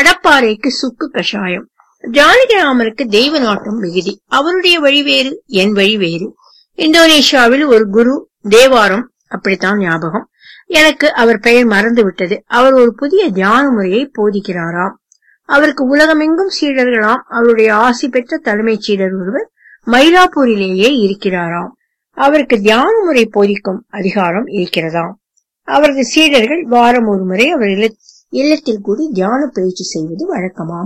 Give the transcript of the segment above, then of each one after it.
கடப்பாறைக்கு சுக்கு கஷாயம் ஜானகிராமனுக்கு தெய்வ நாட்டம் மிகுதி அவருடைய வழி வேறு என் வழி வேறு இந்தோனேஷியாவில் ஒரு குரு தேவாரம் அப்படித்தான் ஞாபகம் எனக்கு அவர் பெயர் மறந்து விட்டது அவர் ஒரு புதிய தியான முறையை போதிக்கிறாராம் அவருக்கு உலகமெங்கும் சீடர்களாம் அவருடைய ஆசி பெற்ற தலைமைச் சீடர் ஒருவர் மயிலாப்பூரிலேயே இருக்கிறாராம் அவருக்கு தியான முறை போதிக்கும் அதிகாரம் இருக்கிறதாம் அவரது சீடர்கள் வாரம் ஒரு முறை அவர் இல்ல- இல்லத்தில் கூடி தியான பயிற்சி செய்வது வழக்கமாம்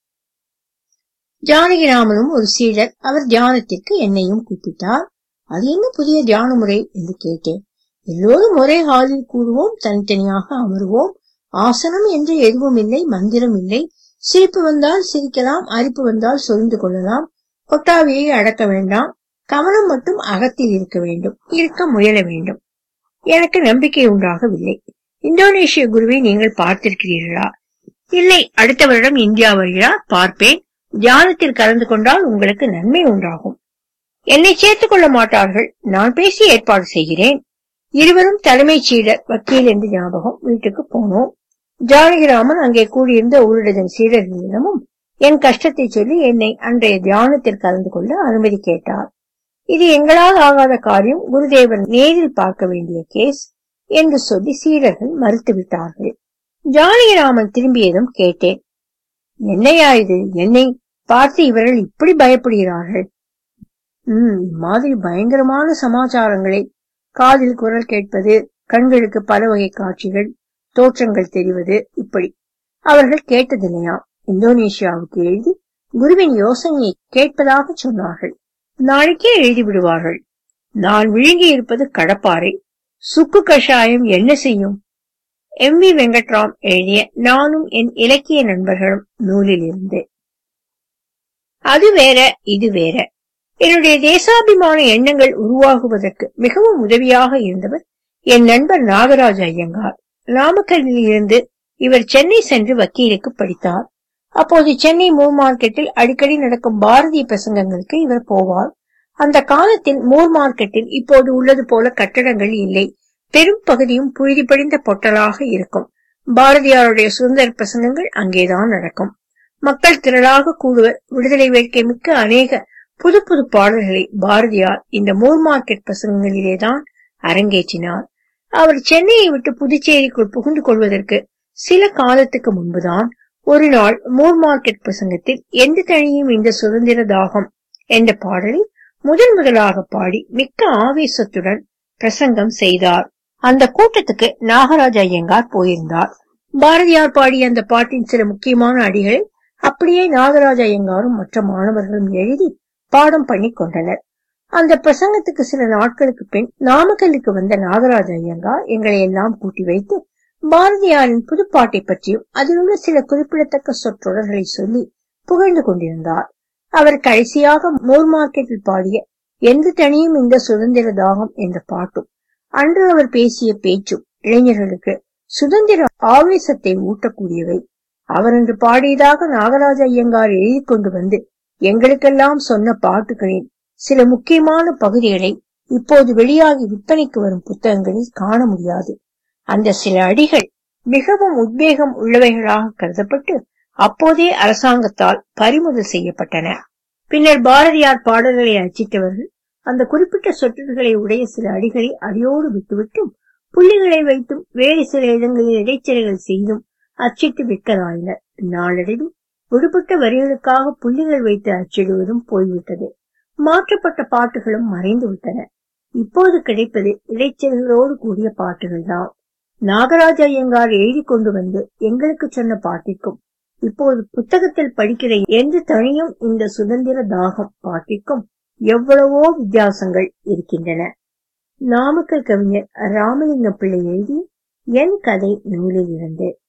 ஜானகிராமனும் ஒரு சீடர் அவர் தியானத்திற்கு என்னையும் கூப்பிட்டார் அது என்ன புதிய தியான முறை என்று கேட்டேன் எல்லோரும் ஒரே ஹாலில் கூடுவோம் தனித்தனியாக அமருவோம் ஆசனம் என்று எதுவும் இல்லை மந்திரம் இல்லை சிரிப்பு வந்தால் சிரிக்கலாம் அரிப்பு வந்தால் சொரிந்து கொள்ளலாம் கொட்டாவியை அடக்க வேண்டாம் கவனம் மட்டும் அகத்தில் இருக்க வேண்டும் இருக்க முயல வேண்டும் எனக்கு நம்பிக்கை உண்டாகவில்லை இந்தோனேஷிய குருவை நீங்கள் பார்த்திருக்கிறீர்களா இல்லை அடுத்த வருடம் இந்தியா வருகிறார் பார்ப்பேன் தியானத்தில் கலந்து கொண்டால் உங்களுக்கு நன்மை உண்டாகும் என்னை சேர்த்துக் கொள்ள மாட்டார்கள் நான் பேசி ஏற்பாடு செய்கிறேன் இருவரும் தலைமைச் சீடர் வக்கீல் என்று ஞாபகம் வீட்டுக்கு போனோம் ஜானகிராமன் அங்கே கூடியிருந்த ஒரு டஜன் சீடர்களிடமும் என் கஷ்டத்தை சொல்லி என்னை அன்றைய தியானத்தில் கலந்து கொள்ள அனுமதி கேட்டார் இது எங்களால் ஆகாத காரியம் குருதேவன் நேரில் பார்க்க வேண்டிய கேஸ் என்று சொல்லி சீடர்கள் மறுத்துவிட்டார்கள் ஜானகிராமன் திரும்பியதும் கேட்டேன் என்னையா இது என்னை பார்த்து இவர்கள் இப்படி பயப்படுகிறார்கள் உம் இம்மாதிரி பயங்கரமான சமாச்சாரங்களை காதில் குரல் கேட்பது கண்களுக்கு பல வகை காட்சிகள் தோற்றங்கள் தெரிவது இப்படி அவர்கள் கேட்டதில்லையாம் இந்தோனேஷியாவுக்கு எழுதி குருவின் யோசனையை கேட்பதாக சொன்னார்கள் நாளைக்கே எழுதி விடுவார்கள் நான் விழுங்கி இருப்பது கடப்பாறை சுக்கு கஷாயம் என்ன செய்யும் எம் வி வெங்கட்ராம் எழுதிய நானும் என் இலக்கிய நண்பர்களும் நூலில் இருந்து அது வேற இது வேற என்னுடைய தேசாபிமான எண்ணங்கள் உருவாகுவதற்கு மிகவும் உதவியாக இருந்தவர் என் நண்பர் நாகராஜ ஐயங்கார் நாமக்கல்லில் இருந்து இவர் சென்னை சென்று வக்கீலுக்கு படித்தார் அப்போது சென்னை மூர் மார்க்கெட்டில் அடிக்கடி நடக்கும் பாரதிய பிரசங்கங்களுக்கு இவர் போவார் அந்த காலத்தில் மூர் மார்க்கெட்டில் இப்போது உள்ளது போல கட்டடங்கள் இல்லை பெரும் பகுதியும் புழுதி படிந்த பொட்டலாக இருக்கும் பாரதியாருடைய சுதந்திர பிரசங்கங்கள் அங்கேதான் நடக்கும் மக்கள் திரளாக கூடுவர் விடுதலை வேட்கை மிக்க அநேக புது புது பாடல்களை பாரதியார் இந்த மூர் மார்க்கெட் பிரசங்கங்களிலேதான் அரங்கேற்றினார் அவர் சென்னையை விட்டு புதுச்சேரிக்குள் புகுந்து கொள்வதற்கு சில காலத்துக்கு முன்புதான் ஒரு நாள் மூர் மார்க்கெட் பிரசங்கத்தில் எந்த தனியும் இந்த சுதந்திர தாகம் என்ற பாடலை முதன் முதலாக பாடி மிக்க ஆவேசத்துடன் பிரசங்கம் செய்தார் அந்த கூட்டத்துக்கு நாகராஜ ஐயங்கார் போயிருந்தார் பாரதியார் பாடிய அந்த பாட்டின் சில முக்கியமான அடிகளை அப்படியே நாகராஜ ஐயங்காரும் மற்ற மாணவர்களும் எழுதி பாடம் பண்ணி கொண்டனர் அந்த பிரசங்கத்துக்கு சில நாட்களுக்கு பின் நாமக்கல்லுக்கு வந்த நாகராஜ ஐயங்கார் எங்களை எல்லாம் கூட்டி வைத்து பாரதியாரின் புதுப்பாட்டை பற்றியும் அதில் உள்ள சில குறிப்பிடத்தக்க சொற்றொடர்களை சொல்லி புகழ்ந்து கொண்டிருந்தார் அவர் கடைசியாக மூர் மார்க்கெட்டில் பாடிய எந்த தனியும் இந்த சுதந்திர தாகம் என்ற பாட்டும் அன்று அவர் பேசிய பேச்சும் இளைஞர்களுக்கு சுதந்திர ஆவேசத்தை ஊட்டக்கூடியவை அவர் அன்று பாடியதாக நாகராஜ ஐயங்கார் எழுதி கொண்டு வந்து எங்களுக்கெல்லாம் சொன்ன பாட்டுகளின் சில முக்கியமான பகுதிகளை இப்போது வெளியாகி விற்பனைக்கு வரும் புத்தகங்களில் காண முடியாது அந்த சில அடிகள் மிகவும் உத்வேகம் உள்ளவைகளாக கருதப்பட்டு அப்போதே அரசாங்கத்தால் பறிமுதல் செய்யப்பட்டன பின்னர் பாரதியார் பாடல்களை அச்சிட்டவர்கள் அந்த குறிப்பிட்ட சொற்றொடர்களை உடைய சில அடிகளை அடியோடு விட்டுவிட்டும் புள்ளிகளை வைத்தும் வேறு சில இடங்களில் இடைச்சல்கள் செய்தும் அச்சிட்டு விற்கலாயினர் நாளடைவில் விடுபட்ட வரிகளுக்காக புள்ளிகள் வைத்து அச்சிடுவதும் போய்விட்டது மாற்றப்பட்ட பாட்டுகளும் மறைந்து விட்டன இப்போது கிடைப்பது இடைச்சல்களோடு கூடிய பாட்டுகள் தான் நாகராஜ ஐயங்கார் எழுதி கொண்டு வந்து எங்களுக்கு சொன்ன பாட்டிற்கும் இப்போது புத்தகத்தில் படிக்கிற எந்த தனியும் இந்த சுதந்திர தாகம் பாட்டிற்கும் எவ்வளவோ வித்தியாசங்கள் இருக்கின்றன நாமக்கல் கவிஞர் ராமலிங்கம் பிள்ளை எழுதி என் கதை நூலில் இருந்து